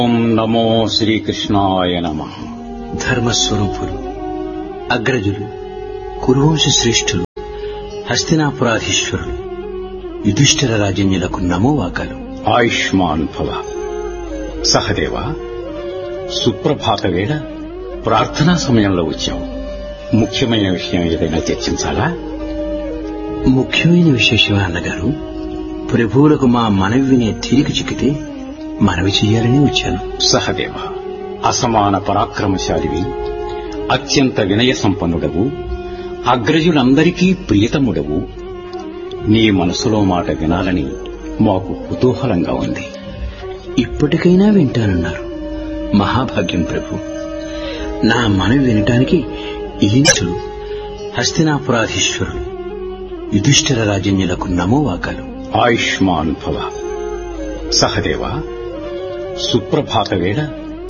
ఓం నమో శ్రీకృష్ణాయ నమ ధర్మస్వరూపులు అగ్రజులు కురువంశ శ్రేష్ఠులు హస్తినాపురాధీశ్వరులు యుధిష్ఠిర రాజన్యులకు నమోవాకాలు ఆయుష్మాన్ భవ సహదేవ సుప్రభాత వేళ ప్రార్థనా సమయంలో వచ్చాం ముఖ్యమైన విషయం ఏదైనా చర్చించాలా ముఖ్యమైన విశేషమే అన్నగారు ప్రభువులకు మా మనవి వినే తీరిక చిక్కితే మనవి చెయ్యాలని వచ్చాను సహదేవ అసమాన పరాక్రమశాలివి అత్యంత వినయ సంపన్నుడవు అగ్రజులందరికీ ప్రియతముడవు నీ మనసులో మాట వినాలని మాకు కుతూహలంగా ఉంది ఇప్పటికైనా వింటానన్నారు మహాభాగ్యం ప్రభు నా మనవి వినటానికి ఈంచులు హస్తినాపురాధీశ్వరులు యుధిష్ఠిర రాజన్యులకు నమోవాకాలు ఆయుష్మాన్ భవ సహదేవ సుప్రభాత వేళ